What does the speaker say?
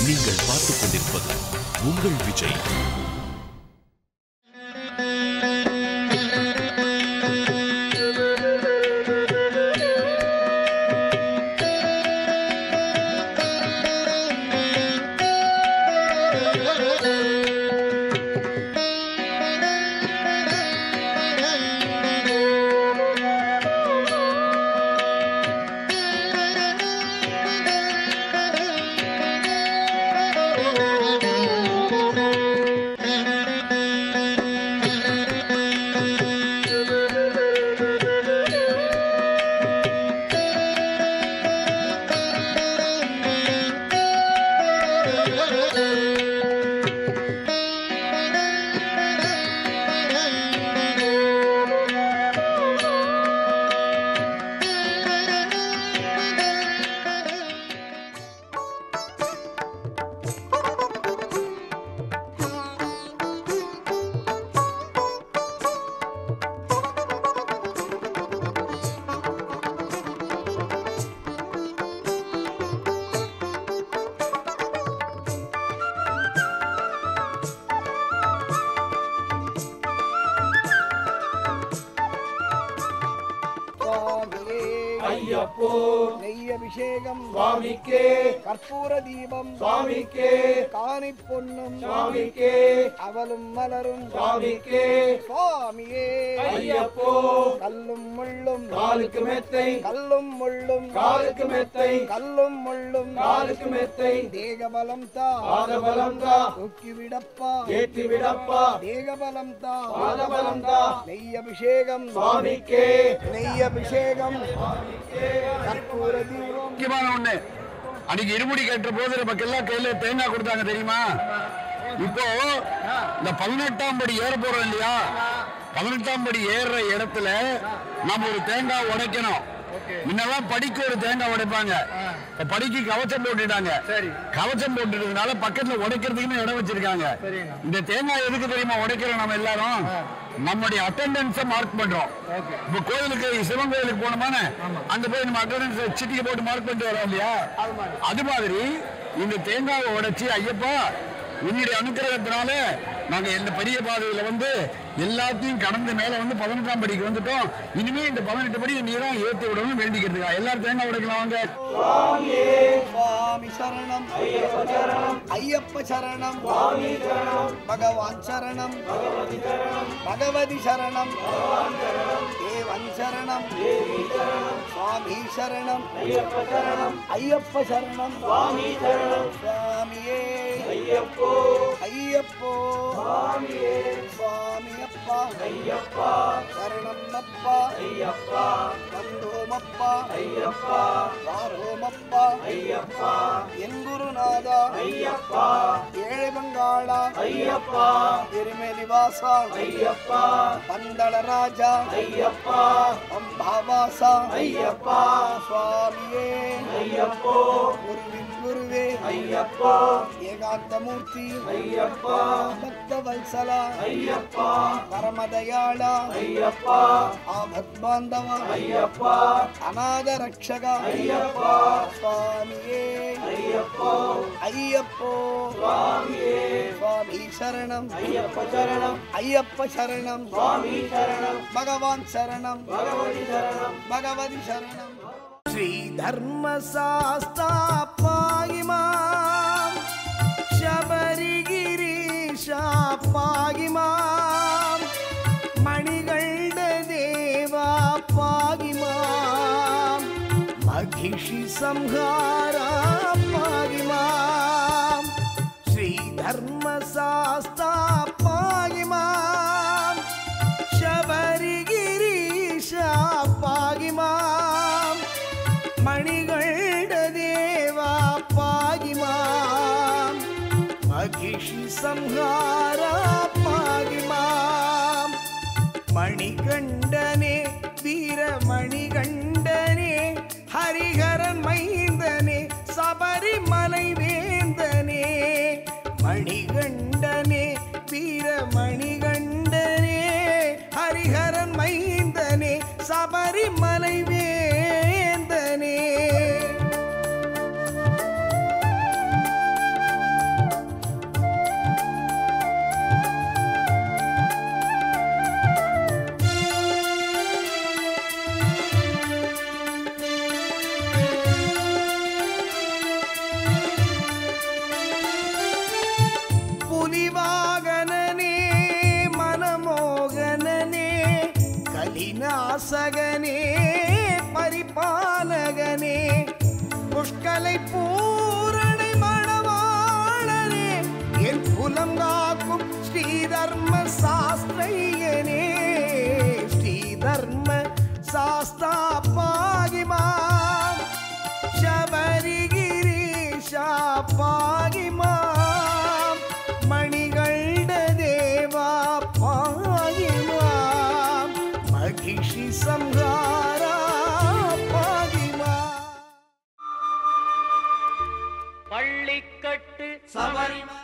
நீங்கள் பார்த்துக் கொண்டிருப்பது உங்கள் விஜய் சுவாமியே ஐயப்போ நெய் அபிஷேகம் சுவாமிக்கே கற்பூர தீபம் சுவாமிக்கே காணி பொன்னும் சுவாமிக்கே அவலும் மலரும் சுவாமிக்கே சுவாமியே ஐயப்போ கல்லும் முள்ளும் காலுக்கு மெத்தை கல்லும் முள்ளும் காலுக்கு மெத்தை கல்லும் முள்ளும் காலுக்கு மெத்தை தேகபலம் தா பாதபலம் தா தூக்கி விடப்பா ஏற்றி விடப்பா தேகபலம் தா பாதபலம் தா நெய் அபிஷேகம் சுவாமிக்கே நெய் அபிஷேகம் கற்பூர தீபம் முக்கியமான ஒண்ணு அன்னைக்கு இருமுடி கட்டுற போது நமக்கு எல்லாம் கையில தேங்காய் கொடுத்தாங்க தெரியுமா இப்போ இந்த பதினெட்டாம் படி ஏற போறோம் இல்லையா பதினெட்டாம் படி ஏறுற இடத்துல நம்ம ஒரு தேங்காய் உடைக்கணும் முன்னெல்லாம் படிக்கு ஒரு தேங்காய் உடைப்பாங்க இப்ப படிக்கு கவச்சம் போட்டுட்டாங்க கவச்சம் போட்டுட்டதுனால பக்கத்துல உடைக்கிறதுக்குன்னு இடம் வச்சிருக்காங்க இந்த தேங்காய் எதுக்கு தெரியுமா உடைக்கிறோம் நம்ம எல்லாரும் நம்முடைய அட்டெண்டன்ஸை மார்க் பண்றோம் இப்ப கோயிலுக்கு சிவன் கோயிலுக்கு போனோமானே அங்க போய் நம்ம அட்டெண்டன்ஸ் சிட்டிக்கு போட்டு மார்க் பண்ணிட்டு வரோம் இல்லையா அது மாதிரி இந்த தேங்காவை உடைச்சு ஐயப்பா உன்னுடைய அனுக்கிரகத்தினால நாங்க இந்த பெரிய பாதையில வந்து எல்லாத்தையும் கடந்து மேல வந்து பதினெட்டாம் படிக்கு வந்துட்டோம் இனிமே இந்த பதினெட்டு படி நீ தான் ஏத்தி விடணும் வேண்டிக்கிறதுக்கா எல்லாரும் தேங்காய் உடைக்கலாம் வாங்க சுவாமி சரணம் ஐயப்ப சரணம் பகவான் சரணம் பகவதி சரணம் தேவன் சரணம் சுவாமி சரணம் ஐயப்ப சரணம் சுவாமி சரணம் சுவாமியே ஐயப்போ ஐயப்போ சுவாமியே சுவாமி அப்பா ஐயப்பா சரணம் அப்பா ஐயப்பா வந்தோமப்பா ஐயப்பா வாரோமப்பா ஐயப்பா என் குருநாதா ஐயப்பா ஏழை பங்காளா ஐயப்பா திருமேலி வாசா ஐயப்பா பந்தள ராஜா ஐயப்பா அம்பாவாசா ஐயப்பா சுவாமியே ஐயப்போ குருவின் குருவே ஐயப்பா ஏகாந்தமூர்த்தி ஐயப்பா பக்த வல்சலா ஐயப்பா பரமதயாளா ஐயப்பா ஆபத் பாந்தவ ஐயப்பா அநாத ரக்ஷக ஐயப்பா சுவாமியே ஐயப்போ ஐயப்போ சுவாமியே சுவாமி சரணம் ஐயப்ப சரணம் ஐயப்ப சரணம் சுவாமி சரணம் பகவான் சரணம் பகவதி சரணம் பகவதி சரணம் ஸ்ரீ தர்ம சாஸ்தா பாகிமாம் ശബരിഗിരീശാ പാകിമാം മണികളുടെ ദേവാ പാകിമാം മഹിഷി സംഹാര പാകിമാം ശ്രീധർമ്മശാസ്ത പാകിമാം ശബരിഗിരീശ പാകിമാം മണികളുടെ ദേവാ പാകിമാം മഹിഷി സംഹാര പാകിമാം മണികണ്ഠനെ വീരമണികണ്ഠനെ ഹരിഹരൻ മൈന്ദനെ ശബരിമலை വേந்தனே மணிகண்டனே வீரமணிகண்டனே ஹரிஹரன் மைந்தனே சபரிமலை வேந்தனே மங்களலை பூரணை மணவாளனே என் குலம் காக்கும் ஸ்ரீதர்ம சாஸ்திரையனே ஸ்ரீதர்ம சாஸ்தா பாகிமா ശബരിഗിരീശാ പാകിമാം മണികളുടെ ദേവാ പാകിമാം മഹിഷി സംഹാര പാകിമാം பள்ளிக்கட்டு சபரிமலை